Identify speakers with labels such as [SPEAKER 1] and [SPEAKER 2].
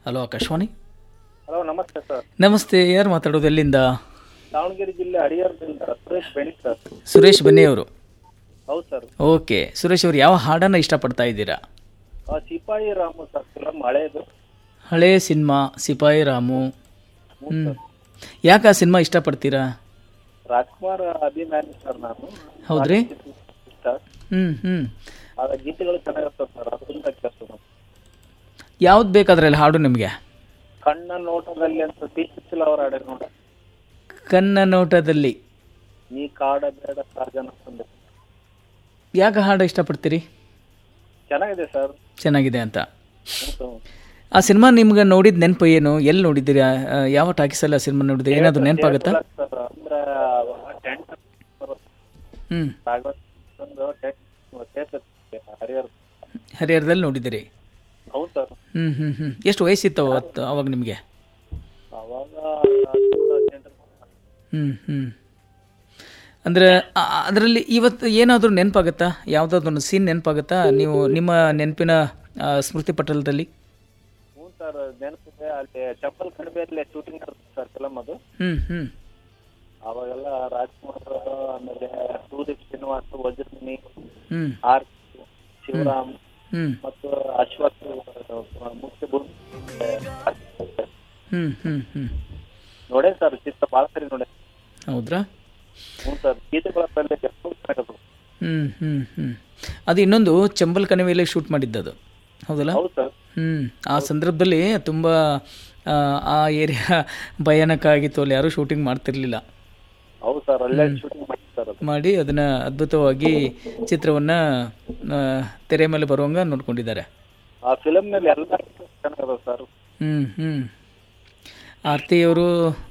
[SPEAKER 1] Hello Akashvani
[SPEAKER 2] hello ನಮಸ್ತೆ sir
[SPEAKER 1] ನಮಸ್ತೆ ಯಾರು ಮಾತಾಡೋದು ಎಲ್ಲಿಂದ
[SPEAKER 2] ದಾವಣಗೆರೆ ಜಿಲ್ಲೆ ಹರಿಹರದಿಂದ ಸುರೇಶ್ ಬೆಣಿ ಸರ್
[SPEAKER 1] ಸುರೇಶ್ ಬನ್ನಿ ಅವರು
[SPEAKER 2] ಹೌದು ಸರ್
[SPEAKER 1] ಓಕೆ ಸುರೇಶ್ ಅವರು ಯಾವ ಹಾಡನ್ನು ಇಷ್ಟಪಡ್ತಾ ಇದ್ದೀರಾ
[SPEAKER 2] ಆ ಸಿಪಾಯಿ ರಾಮು ಸರ್ ಫಿಲಮ್ ಹಳೇದು
[SPEAKER 1] ಹಳೇ ಸಿನಿಮಾ ಸಿಪಾಯಿ ರಾಮು ಹ್ಞೂ ಯಾಕೆ ಆ ಸಿನಿಮಾ ಇಷ್ಟಪಡ್ತೀರಾ
[SPEAKER 2] ರಾಜ್ಕುಮಾರ್ ಅಭಿಮಾನಿ ಸರ್ ನಾನು
[SPEAKER 1] ಹೌದ್ರಿ
[SPEAKER 2] ಇಷ್ಟ
[SPEAKER 1] ಹ್ಞೂ ಹ್ಞೂ
[SPEAKER 2] ಆದ ಗೀತೆಗಳು ಚೆನ್ನಾಗಿರ್ತವೆ ಸರ್ ಅದರಿಂದ ಕೇಳ್ತೀನಿ
[SPEAKER 1] ಯಾವ್ದು ಬೇಕಾದ್ರಲ್ಲಿ ಹಾಡು ನಿಮಗೆ
[SPEAKER 2] ಕಣ್ಣ ನೋಟದಲ್ಲಿ ಅಂತ ತೀರ್ಚಿಲ್ಲ ಅವ್ರ ಹಾಡೆ ನೋಡ
[SPEAKER 1] ಕನ್ನ ನೋಟದಲ್ಲಿ
[SPEAKER 2] ನೀ ಕಾಡ ಬೇಡ ಸಾಜನ ತಂದೆ
[SPEAKER 1] ಯಾಕೆ ಹಾಡು ಇಷ್ಟಪಡ್ತೀರಿ
[SPEAKER 2] ಚೆನ್ನಾಗಿದೆ ಸರ್
[SPEAKER 1] ಚೆನ್ನಾಗಿದೆ ಅಂತ
[SPEAKER 2] ಹೌದು.
[SPEAKER 1] ಆ ಸಿನಿಮಾ ನಿಮ್ಗೆ ನೋಡಿದ ನೆನಪು ಏನು ಎಲ್ಲಿ ನೋಡಿದ್ದೀರಿ ಆ, ಆ, ಯಾವ ಟಾಕೀಸಲ್ಲಿ ಆ ಸಿನಿಮಾ ನೋಡಿದ್ರಿ ಏನಾದರೂ ನೆನಪಾಗುತ್ತಾ
[SPEAKER 2] ಸರ್ ಅಂದ್ರೆ ಟೆಂಟ್
[SPEAKER 1] ಹ್ಞೂ
[SPEAKER 2] ಒಂದು ಟೆಂಟ್ ಹರಿಹರ
[SPEAKER 1] ಹರಿಹರದಲ್ಲಿ ನೋಡಿದ್ದೀರಿ
[SPEAKER 2] ಹೌದು ಸರ್
[SPEAKER 1] ಹ್ಞೂ ಹ್ಞೂ ಹ್ಞೂ ಎಷ್ಟು ವಯಸ್ಸಿತ್ತು ಅವತ್ತು ಅವಾಗ ನಿಮಗೆ
[SPEAKER 2] ಅವಾಗ ಹದಿನೆಂಟು
[SPEAKER 1] ಹ್ಞೂ ಹ್ಞೂ ಅಂದರೆ ಅದರಲ್ಲಿ ಇವತ್ತು ಏನಾದರೂ ನೆನಪಾಗುತ್ತಾ ಯಾವುದಾದ್ರೂ ಒಂದು ಸೀನ್ ನೆನಪಾಗುತ್ತಾ ನೀವು ನಿಮ್ಮ ನೆನಪಿನ ಆ, ಸ್ಮೃತಿ ಪಟಲದಲ್ಲಿ
[SPEAKER 2] ಹ್ಞೂ ಸರ್ ನೆನಪಿದೆ ಅಲ್ಲಿ ಚಪ್ಪಲ್ ಕಣಿವೆಯಲ್ಲಿ ಶೂಟಿಂಗ್ ಇರುತ್ತೆ ಸರ್ ಫಿಲಮ್ ಅದು
[SPEAKER 1] ಹ್ಞೂ ಹ್ಞೂ
[SPEAKER 2] ಅವಾಗೆಲ್ಲ ರಾಜ್ಕುಮಾರ್ ಆಮೇಲೆ ಸೂದೀಪ್ ಶ್ರೀನಿವಾಸ್ ವಜ್ರಮುನಿ
[SPEAKER 1] ಹ್ಞೂ
[SPEAKER 2] ಆರ್ ಶಿವರಾಮ್
[SPEAKER 1] ಹ್ಞೂ
[SPEAKER 2] ಮತ್ತು ಅಶ್ವಥ್ ಮುಖ್ಯ ಭೂಮಿ
[SPEAKER 1] ಹ್ಞೂ ಹ್ಞೂ ಹ್ಞೂ
[SPEAKER 2] ನೋಡೇ ಸರ್ ಚಿತ್ರ ಭಾಳ ಸರಿ ನೋಡೆ
[SPEAKER 1] ಹೌದ್ರಾ
[SPEAKER 2] ಹ್ಞೂ ಸರ್ ಗೀತೆಗಳ ಪಲ್ಲೆ ಎಷ್ಟು ಚೆನ್ನಾಗದು
[SPEAKER 1] ಹ್ಞೂ ಹ್ಞೂ ಹ್ಞೂ ಅದು ಇನ್ನೊಂದು ಚಂಬಲ್ ಕಣಿವೆಯಲ್ಲಿ ಶೂಟ್ ಮಾಡಿದ್ದದು ಹೌದಲ್ಲ
[SPEAKER 2] ಹೌದು ಸರ್
[SPEAKER 1] ಹ್ಞೂ ಆ ಸಂದರ್ಭದಲ್ಲಿ ತುಂಬ ಆ, ಆ ಏರಿಯಾ ಭಯಾನಕ ಆಗಿತ್ತು ಅಲ್ಲಿ ಯಾರೂ ಶೂಟಿಂಗ್ ಮಾಡ್ತಿರ್ಲಿಲ್ಲ
[SPEAKER 2] ಹೌದು ಸರ್ ಅಲ್ಲೇ ಶೂಟಿಂಗ್ ಮಾಡಿ ಸರ್ ಅದು
[SPEAKER 1] ಮಾಡಿ ಅದನ್ನು ಅದ್ಭುತವಾಗಿ ಚಿತ್ರವನ್ನು ತೆರೆ ಮೇಲೆ ಬರುವಂಗೆ ನೋಡ್ಕೊಂಡಿದ್ದಾರೆ
[SPEAKER 2] ಆ ಫಿಲಮ್ನಲ್ಲಿ ಎಲ್ಲ ಚೆನ್ನಾಗದ ಸರ್
[SPEAKER 1] ಹ್ಞೂ ಹ್ಞೂ ಆರತಿಯವರು